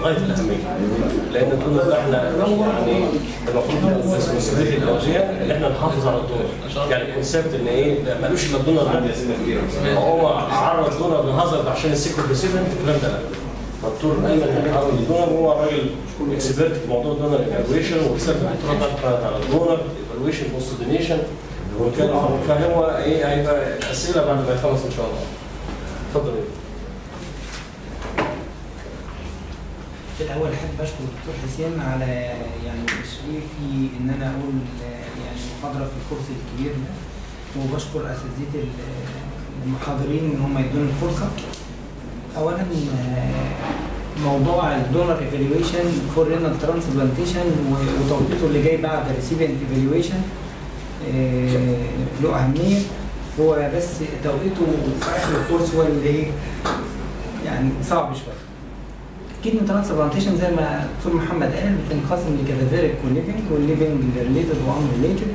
غايه الاهميه لان الدونر ده احنا يعني المفروض مسؤوليه الاولويه ان احنا نحافظ على الدونر يعني الكونسيبت ان ايه ده ملوش الا الدونر ده هو عرض دونر لهازارد عشان السيكول ريسيفنت الكلام ده لا دكتور ايمن عرض الدونر هو راجل اكسبرت في موضوع الدونر ايفالويشن واكسبرت على الدونر ايفالويشن بوست دونيشن فهو ايه هيبقى اسئله بعد ما يخلص ان شاء الله اتفضل ايه في الاول احب اشكر الدكتور حسين على يعني تشريفي ان انا اقول يعني محاضره في الكورس الكبير ده وبشكر اساتذتي المحاضرين ان هم يدوني الفرصه اولا موضوع الدونر ايفالويشن فور رينال ترانسبلانتيشن وتوقيته اللي جاي بعد ريسيبنت ايفالويشن له اهميه هو بس توقيته في اخر الكورس هو اللي ايه يعني صعب شويه كدني ترانسبلانتيشن زي ما دكتور محمد قال بتنقسم لكادافيريك وليفنج والليفنج ريليتد وان ريليتد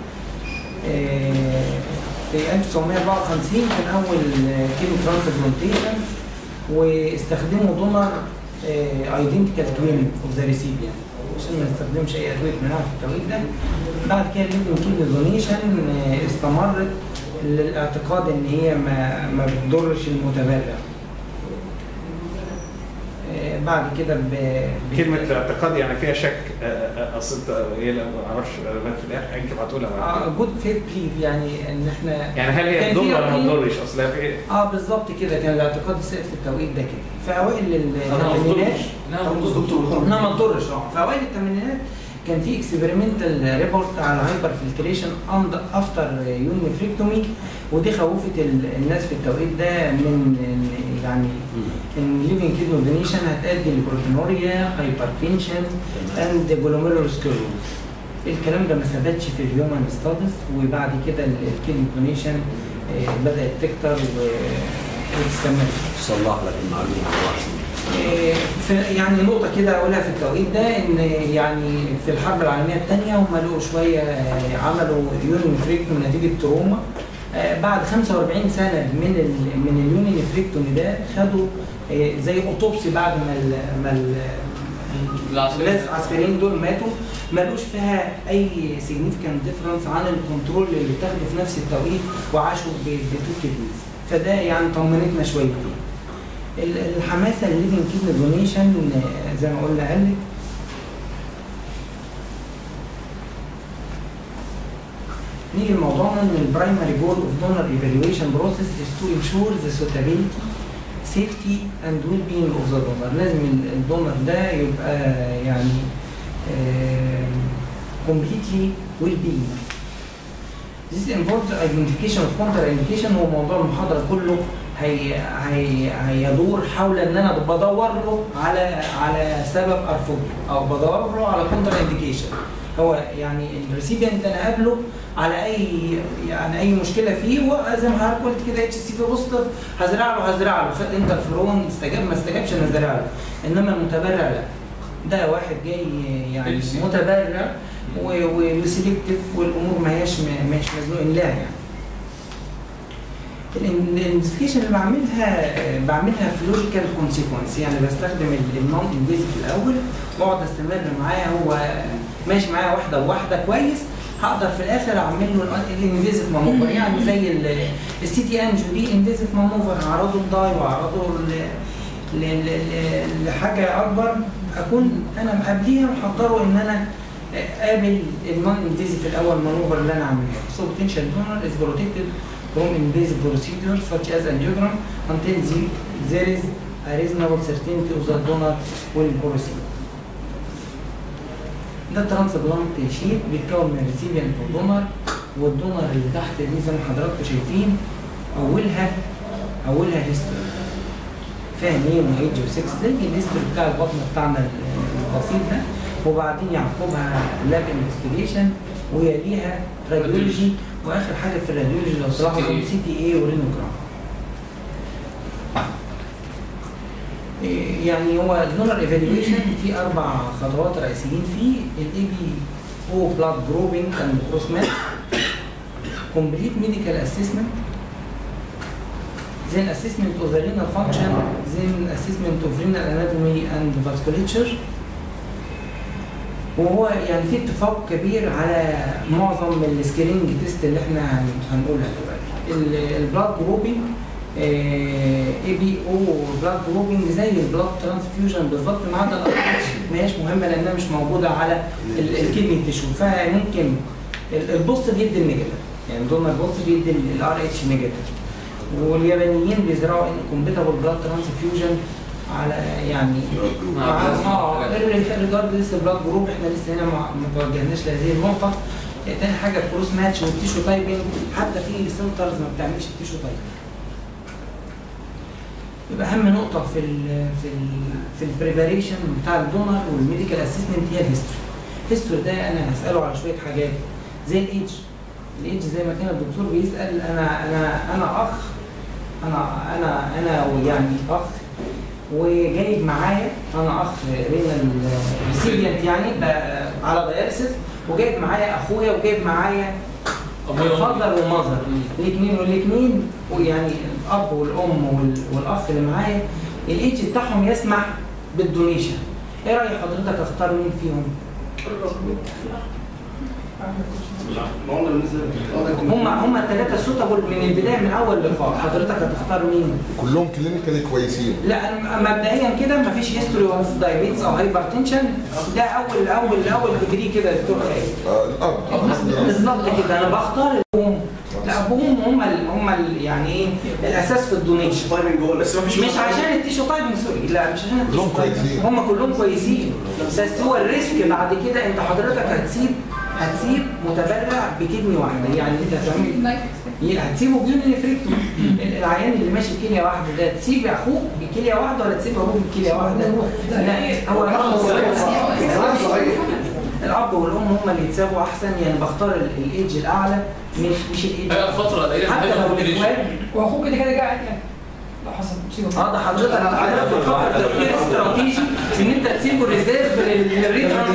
في 1954 كان اول كيمو ترانسبلانتيشن واستخدموا دونر ايدنتيكال توين اوف ذا ريسيبيان عشان ما نستخدمش اي ادويه منها في التوقيت ده بعد كده الليفنج كيدني دونيشن استمرت للاعتقاد ان هي ما ما بتضرش المتبرع بعد كده ب... كلمة الاعتقاد يعني فيها شك اصل انت هي ما اعرفش في الاخر يمكن هتقولها اه جود فيت بليف يعني ان احنا يعني هل هي تضر ولا ما تضرش اصل هي في اه بالظبط كده كان الاعتقاد السائد في التوقيت ده كده في اوائل الثمانينات لا ما تضرش اه في اوائل الثمانينات كان في اكسبيرمنتال ريبورت على هايبر فلتريشن اند افتر يونيفريكتومي ودي خوفت الناس في التوقيت ده من يعني ان ليفنج كيدني دونيشن هتؤدي لبروتينوريا هايبرتنشن اند جلوميرولوسكلوز الكلام ده ما ثبتش في الهيومن ستادس وبعد كده الكيدني دونيشن بدات تكتر وتستمر صلح لك المعلومه يعني نقطة كده أقولها في التوقيت ده إن يعني في الحرب العالمية الثانية هم لقوا شوية عملوا يونيفريكتوم نتيجة تروما بعد 45 سنة من ال من اليونيفريكتوم ده خدوا زي أوتوبسي بعد ما ال ما ال العسكريين دول ماتوا ما لقوش فيها اي سيجنيفيكانت ديفرنس عن الكنترول اللي اتاخده في نفس التوقيت وعاشوا بتو كيدنيز فده يعني طمنتنا شويتين الحماسه الليفنج كيدني دونيشن زي ما قلنا قلت نيجي لموضوعنا ان البرايمري جول اوف دونر ايفالويشن بروسيس از تو انشور ذا suitability safety and well being of the donor لازم الدونر ده يبقى يعني completely well being This involves identification of contraindication هو موضوع المحاضرة كله هي هي هيدور حول ان انا بدور له على على سبب ارفضه او بدور له على كونتر انديكيشن هو يعني الريسيبيانت انا قابله على اي يعني اي مشكله فيه وزي ما حضرتك قلت كده اتش سي في بوستر هزرع له هزرع له خد انترفيرون استجاب ما استجابش انا هزرع له انما المتبرع لا ده واحد جاي يعني متبرع وسيلكتيف والامور ما هياش مش مزنوقين لها يعني الانفستيجيشن اللي بعملها بعملها في لوجيكال كونسيكونس يعني بستخدم النون انفيزيف الاول واقعد استمر معاه هو ماشي معايا واحده بواحده كويس هقدر في الاخر اعمل له الانفيزيف مانوفر يعني زي السي تي انجو دي انفيزيف مانوفر اعرضه لداي واعرضه لحاجه اكبر اكون انا مقابليها محضره ان انا قابل النون انفيزيف الاول مانوفر اللي انا عاملها سو بوتنشال دونر از بروتكتد from invasive procedures such as angiogram until the, there is a reasonable certainty of the donor will proceed. ده الترانسبلانت شيت بيتكون من ريسيبيانت ودونر والدونر اللي تحت دي زي ما حضراتكم شايفين اولها اولها هيستوري فيها نيم وايدج وسكس زي الهيستوري بتاع البطن بتاعنا البسيط ده وبعدين يعقبها لاب انفستيجيشن ويليها راديولوجي واخر حاجه في الراديولوجي لو تلاحظوا سي تي اي ورينوجرام يعني هو الدونر ايفالويشن في اربع خطوات رئيسيين فيه الاي بي او بلاد جروبنج اند كروس مات كومبليت ميديكال اسسمنت then assessment of the renal function then assessment of renal anatomy and vasculature وهو يعني في اتفاق كبير على معظم السكرينج تيست اللي احنا هن- هنقولها دلوقتي البلاد جروبينج اي بي او بلاد جروبينج زي البلاد ترانسفيوجن بالظبط ما عدا الار اتش ما هيش مهمه لانها مش موجوده على ال- الكدني تيشو فممكن ال- البوست بيدي النيجاتيف يعني دونر بوست بيدي الار اتش نيجاتيف واليابانيين بيزرعوا انكمبيتابل بلاد ترانسفيوجن على يعني مع بلازما. اه الريجارد لسه البلاد جروب احنا لسه هنا ما ما توجهناش لهذه النقطه تاني حاجه الكروس ماتش والتيشو تايبنج حتى في سنترز ما بتعملش التيشو تايبنج يبقى اهم نقطه في ال في ال في البريباريشن بتاع الدونر والميديكال اسسمنت هي الهيستوري الهيستوري ده انا هساله على شويه حاجات زي الايدج الايدج زي ما كان الدكتور بيسال انا انا انا اخ انا انا انا يعني اخ وجايب معايا انا اخ رينال ريسيبيانت يعني ب- على داياليسيس وجايب معايا اخويا وجايب معايا فاذر ومذر الاثنين والاثنين ويعني الاب والام وال- والاخ اللي معايا الايدج بتاعهم يسمح بالدونيشن ايه راي حضرتك اختار مين فيهم؟ هم هم الثلاثه سوتابل من البدايه من اول لقاء حضرتك هتختار مين؟ كلهم كلينيكالي كويسين لا أنا مبدئيا كده مفيش هيستوري اوف دايابيتس او هايبرتنشن ده اول اول اول ديجري كده يا دكتور خالد آه الاب بالظبط كده انا بختار الابوهم لا ابوهم هم ال هم ال يعني ايه الاساس في الدونيشن بس ما فيش مش عشان التيشو تايبنج سوري لا مش عشان التيشو كلهم تايبنج كويسين. هم كلهم كويسين بس هو الريسك بعد كده انت حضرتك هتسيب هتسيب متبرع بكدني واحده يعني انت هتعمل هتسيبه بيون نفريكتوم العيان اللي ماشي بكليه واحده ده تسيب اخوك بكليه واحده ولا تسيب ابوك بكليه واحده؟ لا هو الاب والام هم اللي يتسابوا احسن يعني بختار ال- الايدج الاعلى مش مش الايدج هي فترة قليلة حتى هيبقى لو في الاخوات واخوك كده كده قاعد يعني لو حصل مصيبه اه ده حضرتك حضرتك بتفكر تفكير استراتيجي ان انت تسيبه ريزيرف للريترانس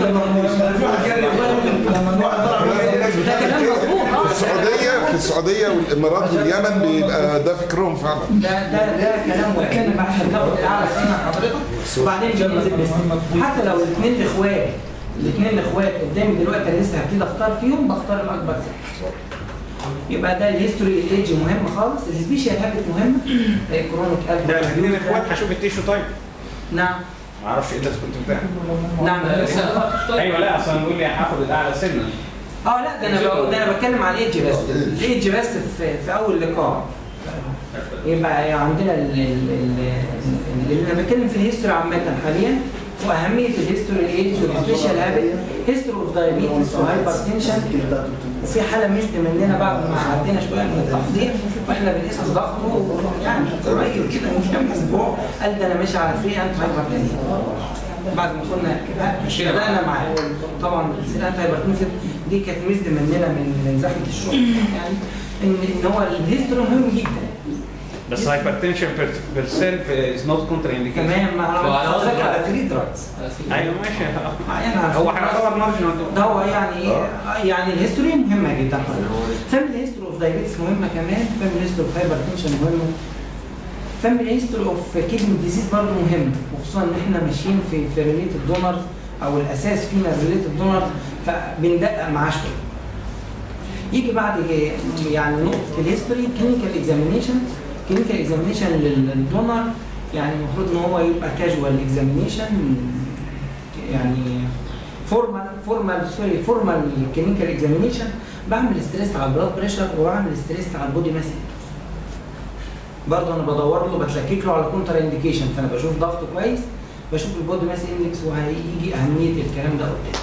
ده كلام مظبوط في اه السعوديه في السعوديه والامارات واليمن بيبقى ده فكرهم فعلا ده ده ده كلام واحد بقى احنا بناخد الاعلى سنه حضرتك وبعدين بننزل بس حتى لو الاثنين اخوات الاثنين اخوات قدامي دلوقتي انا لسه هبتدي اختار فيهم بختار الاكبر سن يبقى ده الهيستوري الايدج مهم خالص السبيشال هابت مهمه كرونيك ده الاثنين اخوات هشوف التيشو طيب نعم ما اعرفش ايه ده كنت بتاع نعم ايوه لا اصلا بيقول لي هاخد الاعلى سنا اه لا ده انا بقول- ده انا بتكلم على الايدج بس الايدج بس في, في اول لقاء يبقى عندنا ال- ال- ال- اللي انا بتكلم في الهيستوري عامه حاليا واهميه الهيستوري الايدج والسبيشال هابت هيستوري اوف دايابيتس وهايبرتنشن وفي حاله مشت مننا بعد ما عدينا شويه من التحضير واحنا بنقيس ضغطه يعني قريب كده من كام اسبوع قال ده انا ماشي على فري انت هايبرتنشن بعد ما كنا بدانا معاه طبعا الانت هايبرتنشن دي كانت مزد مننا من من زحمه الشغل يعني ان ان هو الهيستوري مهم جدا بس هايبرتنشن بير سيلف از نوت كونتر انديكيشن تمام ما انا وعلى حضرتك أصل- على فري دراجز ايوه ماشي يعني هو هيعتبر مارجنال ده هو يعني ايه يعني الهيستوري مهمه جدا فاميلي هيستوري اوف دايابيتس مهمه كمان فاميلي هيستوري اوف هايبرتنشن مهمه فاميلي هيستوري اوف كيدني ديزيز برضه مهم وخصوصا ان احنا ماشيين في في ريليتد دونرز او الاساس فينا ريليتد دونرز فبندقق معاه شويه يجي بعد يعني نقطه الهيستوري كلينيكال اكزامينيشن كلينيكال اكزامينيشن للدونر يعني المفروض ان هو يبقى كاجوال اكزامينيشن يعني فورمال فورمال سوري فورمال كلينيكال اكزامينيشن بعمل ستريس على البلاد بريشر وبعمل ستريس على البودي ماس برضه انا بدور له بتلكك له على كونتر انديكيشن فانا بشوف ضغطه كويس بشوف البودي ماس اندكس وهيجي اهميه الكلام ده قدام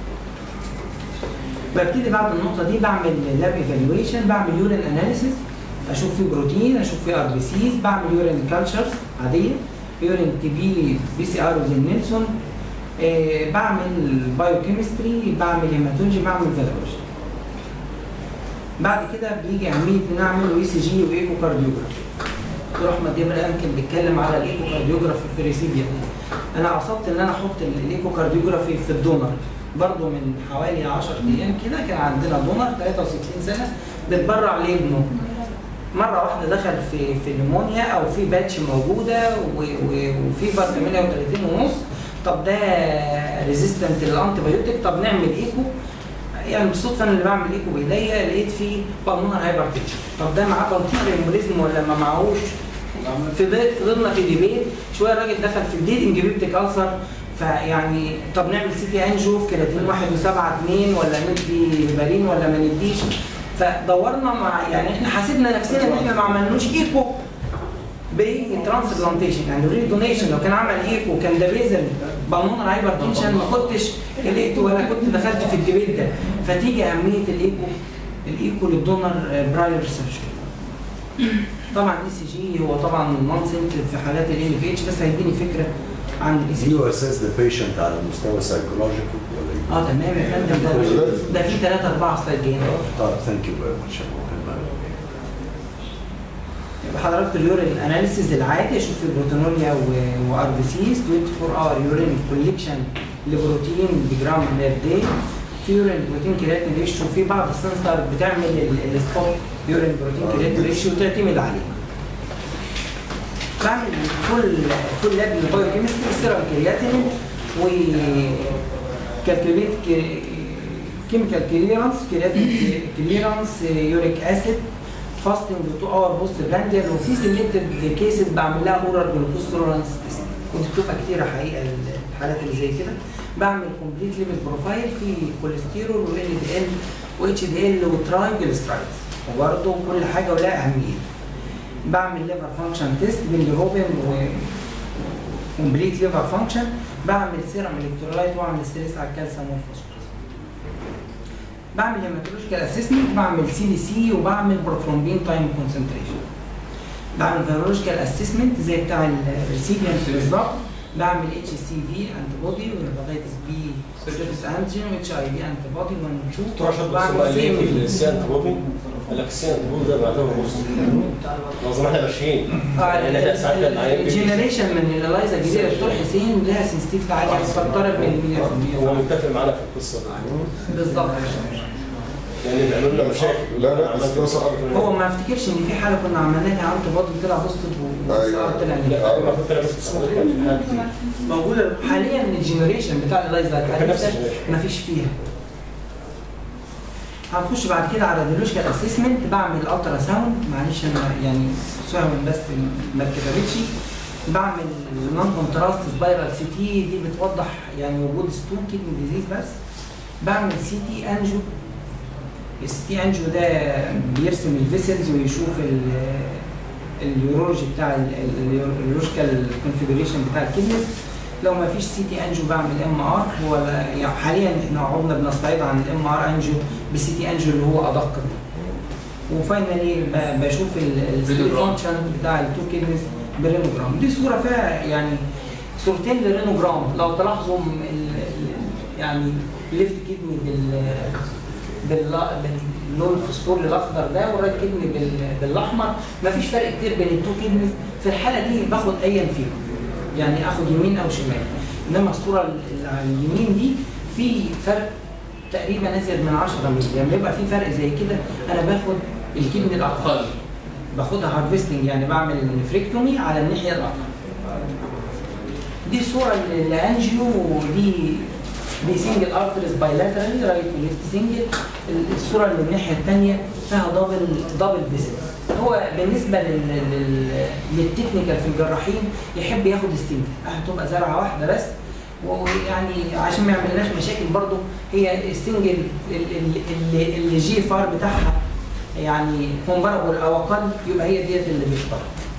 ببتدي بعد النقطه دي بعمل لاب ايفالويشن بعمل يورين اناليسيس اشوف فيه بروتين اشوف فيه ار بي سيز بعمل يورين كالتشرز عاديه يورين تي بي بي سي ار زي نيلسون آه بعمل بايو كيمستري بعمل هيماتولوجي بعمل فيتولوجي بعد كده بيجي اهميه ان اعمل اي سي جي وايكو كارديوجرافي دكتور احمد ابراهيم كان بيتكلم على الايكو كارديوجرافي في ريسيبيا انا قصدت ان انا احط الايكو كارديوجرافي في الدونر برضه من حوالي 10 ايام كده كان عندنا دونر 63 سنه بتبرع لابنه مره واحده دخل في في نيمونيا او في باتش موجوده و- و- وفي فر 38 ونص طب ده ريزيستنت للانتي بايوتيك طب نعمل ايكو يعني بالصدفه انا اللي بعمل ايكو بايديا لقيت فيه بالمونر هايبرتنشن طب ده معاه بالمونر امبوليزم ولا ما معهوش فضل- فضلنا في ديبيت شويه الراجل دخل في الديد انجبيبتيك السر فيعني طب نعمل سي تي انجو في كرياتين 1 و7 2 ولا ندي هيبارين ولا ما نديش فدورنا مع يعني احنا حاسبنا نفسنا ان احنا ما عملناش ايكو بترانسبلانتيشن يعني ري دونيشن لو كان عمل ايكو كان ده بيزل بالمونر هايبرتنشن ما كنتش لقيته ولا كنت دخلت في الديبيت ده فتيجي اهميه الايكو الايكو للدونر براير سيرجري طبعا اي سي جي هو طبعا نون سنتر في حالات ال في اتش بس هيديني فكره عن الاي سي جي يو اساس ذا بيشنت على المستوى السايكولوجيكال ولا اه تمام يا فندم ده ده في ثلاثة أربعة سلايد جايين طيب ثانك يو فيري ماتش يبقى حضرتك اليورين اناليسيز العادي اشوف البروتينوريا وار بي سيز 24 اور يورين كوليكشن لبروتين بجرام بير داي في يورين بروتين كرياتين ريشيو في بعض السنسر بتعمل ال- السبوت يورين بروتين كرياتين ريشيو تعتمد عليه بعمل فول فول لاب للبايو كيمستري سيرم كرياتين و كالكوليت كيميكال كليرنس كرياتين كليرنس يوريك اسيد فاستنج 2 اور بوست براندر وفي سيلكتد كيسز بعمل لها اورال جلوكوز تولرانس تيست كنت بشوفها كتير حقيقه الحالات اللي زي كده بعمل كومبليت ليفل بروفايل في كوليسترول وال دي ال واتش دي ال وترايجلسترايد وبرضه كل حاجه ولها اهميه بعمل ليفر فانكشن تيست بالروبن و كومبليت ليفر فانكشن بعمل سيرم الكترولايت واعمل ستريس على الكالسيوم والفوسفورس بعمل هيماتولوجيكال اسسمنت بعمل سي دي سي وبعمل بروثرومبين تايم كونسنتريشن بعمل فيرولوجيكال اسسمنت زي بتاع الريسيبيانت بالظبط بعمل اتش سي في انتي بودي وهيباتيتس بي سيرفيس انتيجين واتش اي في انتي بودي ونشوف دكتور اشرف بس هو قال لي في السيانت بوبي قال لك السيانت بوبي ده بعتبره بوست معظم احنا ماشيين يعني احنا ساعات كان العيان بيجي- الجنريشن من الالايزا الجديده دكتور حسين لها سنسيتيفيتي عاليه بتقترب من هو 100% متفق معانا في القصه دي بالظبط يعني بيعملوا لنا مشاكل لا لا بس ده صعب هو ما افتكرش ان في حاله كنا عملناها انتي بودي طلع بوستيف أيوة. طلع لا نيجاتيف. انا كنت انا بس بسمع كان في حاجات كتير. موجوده حاليا الجنريشن بتاع الالايزا كان نفس الجنريشن. ما فيش فيها هنخش بعد كده على الراديولوجيكال اسسمنت بعمل الترا ساوند معلش انا يعني سهم بس ما اتكتبتش بعمل نون كونتراست سبايرال سي تي دي بتوضح يعني وجود ستون كيدني ديزيز بس بعمل سي تي انجو السي تي انجو ده بيرسم الفيسلز ويشوف ال- اليورولوجي بتاع ال- ال- اليورولوجيكال كونفيجريشن بتاع الكدنس لو ما فيش سي تي انجو بعمل ام ار هو لا- يعني حاليا احنا عمرنا بنستعيد عن الام ار انجو بالسي تي انجو اللي هو ادق وفاينلي ب- بشوف السكيل فانكشن بتاع التو كيدنس برينوجرام دي صوره فيها يعني صورتين لرينوجرام لو تلاحظوا م- ال- ال- يعني ليفت كدني بال بال باللون الفسفوري الاخضر ده والرايت كدني بال- بالاحمر مفيش فرق كتير بين التو كدنيز في الحاله دي باخد ايا فيهم يعني اخد يمين او شمال انما الصوره اللي على اليمين دي في فرق تقريبا ازيد من 10 مللي لما يبقى في فرق زي كده انا باخد الكدني الاقل باخدها هارفستنج يعني بعمل نفريكتومي على الناحيه الاقل دي صوره ل- لانجيو ودي دي سنجل ارتريز بايلاترالي رايت وليفت سنجل الصوره اللي من الناحيه الثانيه فيها دبل دبل فيزيت هو بالنسبه لل لل للتكنيكال في الجراحين يحب ياخد السنجل هتبقى زرعه واحده بس ويعني عشان ما يعملناش مشاكل برضو هي السنجل اللي الجي فار بتاعها يعني كومباربل او اقل يبقى هي ديت اللي بيختار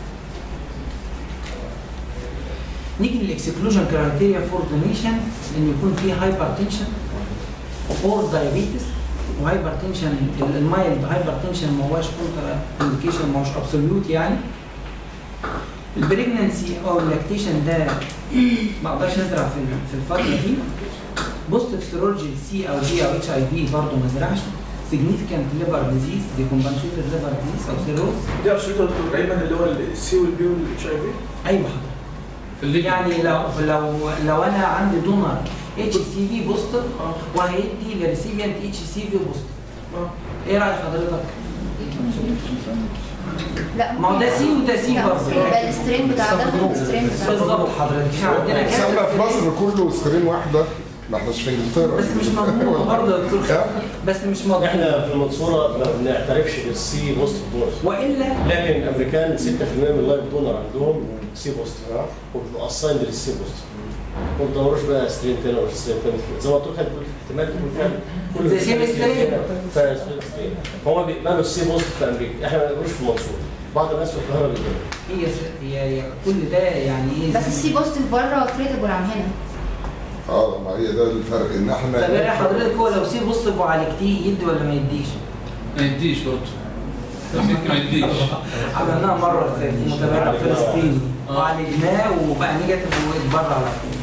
نيجي للاكسكلوجن كرايتيريا فور دونيشن ان يكون في هايبرتنشن اور دايابيتس وهايبرتنشن المايلد هايبرتنشن ما هواش كونتر انديكيشن ما هوش ابسوليوت يعني البريجننسي او اللاكتيشن ده ما اقدرش ازرع في في الفتره دي بوست سيرولوجي سي او جي او اتش اي في برضه ما ازرعش significant liver disease decompensated liver disease او سيروز دي ابسوليوت دايما اللي هو السي والبي والاتش اي في ايوه حضرتك يعني لو لو لو انا عندي دونر اتش سي في بوستر وهيدي لريسيبيانت اتش سي في بوستر ايه راي حضرتك؟ لا ما هو ده سي وده سي لا، برضه. يبقى السترين بتاع ده هو السترين بتاع ده بالظبط حضرتك احنا عندنا بس كذا احنا في سترين. مصر كله سترين واحده ما احناش في انجلترا بس مش مضمون برضه يا دكتور خالد. بس مش مضمون احنا في المنصوره ما بنعترفش بالسي بوست دونر والا لكن الامريكان 6% من اللايف دونر عندهم سي بوست وبيبقوا اسايند للسي بوست ما بتدوروش بقى سترين تاني ولا سترين تاني زي ما قلت لك هتقول احتمال يكون فعلا زي سيم سترين. هو بيقبلوا السي بوست في امريكا احنا ما بنقبلوش في المنصوره بعض الناس في القاهره بيقبلوا هي هي هي كل ده يعني ايه بس السي بوزيتيف بره تريتابل عن هنا اه ما هي ده الفرق ان طب ايه احنا حضرتك هو لو سي بص وعالجتيه يدي ولا ما يديش؟ ما يديش برضه ممكن ما يديش عملناها مره في في متابعه فلسطيني آه. وعالجناه وبقى نيجاتيف واتبرع على طول.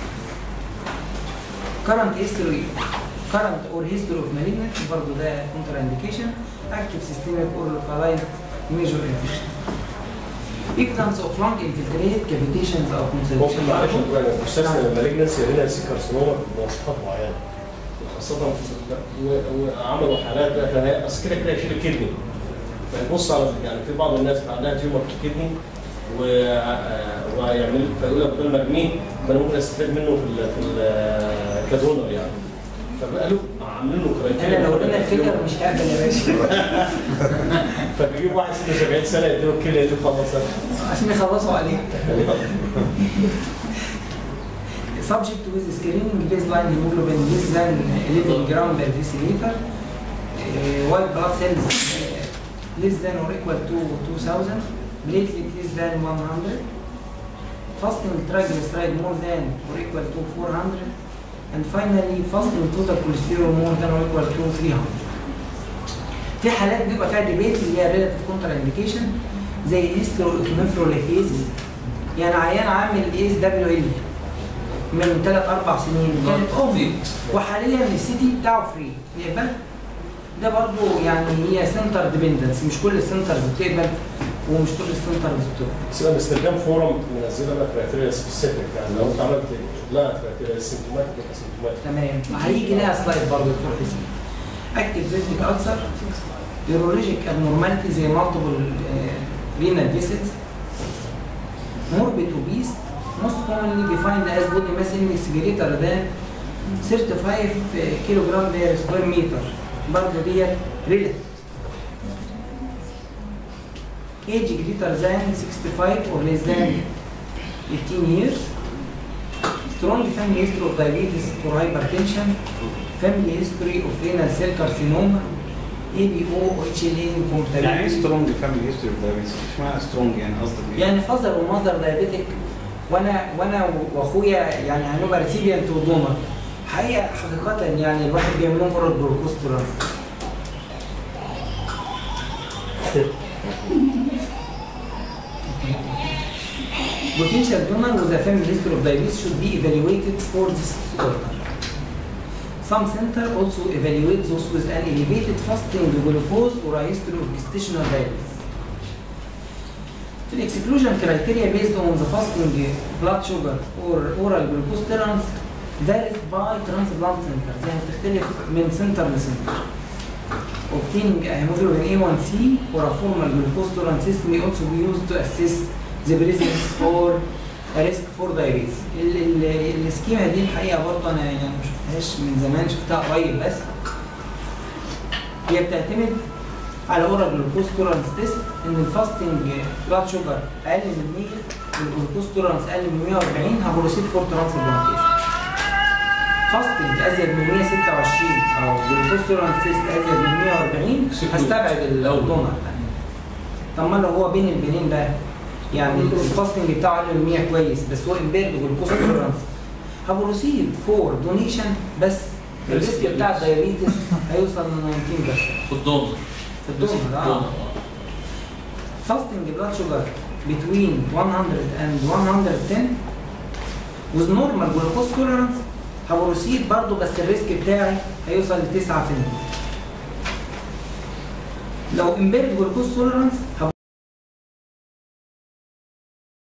current history current or history of malignancy برضه ده counter indication active systemic or localized major infection evidence of lung infiltrate cavitations or ممكن consolidation معلش أنا مستثنى المالجنسي هنا سي كارسينوما بمواصفات معينه خاصه في- و- وعملوا حالات بقى كان اصل كده كده يشيل الكدني فيبص على يعني في بعض الناس بقى عندها تيومر في الكدني و- آه، ويعمل فيقول لك بدل ما ارميه ما انا ممكن استفاد منه في ال في ال كدونر يعني فبقى له عاملين له كرايتيريا انا لو قلنا الفكر مش هقبل يا باشا فبيجيب واحد 76 سنه يديله الكليه دي خلاص عشان يخلصوا عليه subject with screening baseline hemoglobin less than 11 gram per deciliter uh, white blood cells uh, less than or equal to 2000 platelet less than 100 fasting triglyceride more than or equal to 400 and finally fasting total cholesterol more than or equal to 300 في حالات بيبقى فيها ديبيت اللي هي ريلاتيف كونتر انديكيشن زي هيستروكيميفروليكيز يعني عيان عامل ايز دبليو ال من 3 4 سنين كانت ام وحاليا السي تي بتاعه فري يقبل ده برضو يعني هي سنتر ديبندنس مش كل السنترز بتقبل ومش كل السنترز بتقبل بس انا استخدام فورم منزله لك كرايتيريا سبيسيفيك يعني لو انت عملت لا كرايتيريا سيمتوماتيك يبقى سيمتوماتيك تمام هيجي لها سلايد برضه دكتور حسين اكتف فيتيك السر يورولوجيك abnormality زي multiple uh, renal visits morbid obese most commonly defined as body mass index greater than 35 kilogram per square meter برضه ديت relative age greater than 65 or less than 18 years strong family history of diabetes or hypertension, family history of renal cell carcinoma, ABO or HLA يعني ايه incompatibility. سترونج فاميلي هيستوري اوف دايابيتس؟ مش معنى سترونج يعني قصدك ايه؟ يعني فازر وماذر دايابيتك وانا وانا واخويا يعني هنبقى ريسيبيانت ودونر حقيقه حقيقه يعني الواحد بيعمل لهم اورال جلوكوز تولرانس Potential donor with a family history of diabetes should be evaluated for this disorder. Some center also evaluate those with an elevated fasting glucose or a history of gestational diabetes. The exclusion criteria based on the fasting blood sugar or oral glucose tolerance varies by transplant center يعني بتختلف من سنتر لسنتر. Obtaining a hemoglobin A1C or a formal glucose tolerance test may also be used to assess the presence or a risk for diabetes. ال- ال- السكيما دي الحقيقه برضه انا يعني ما شفتهاش من زمان شفتها قريب بس. هي بتعتمد على اورال جلوكوز تولرانس تيست ان الفاستنج بلاد شوجر اقل من 100 والجلوكوز تولرانس اقل من 140 هبروسيد فور ترانسبلانتيشن. فاستنج ازيد من 126 او جلوكوز تولرانس تيست ازيد من 140 هستبعد الدونر طب ما لو هو بين البنين ده يعني الفاستنج بتاعه اقل من 100 كويس بس هو امبيرد جلوكوز تولرانس هبروسيد فور دونيشن بس الريسك بتاع الدايابيتس هيوصل ل 19 بس في الدونر في الدونر اه الدونر. fasting blood sugar between 100 and 110 with normal glucose tolerance هبروسيد برضو بس الريسك بتاعي هيوصل ل 9% لو impaired glucose tolerance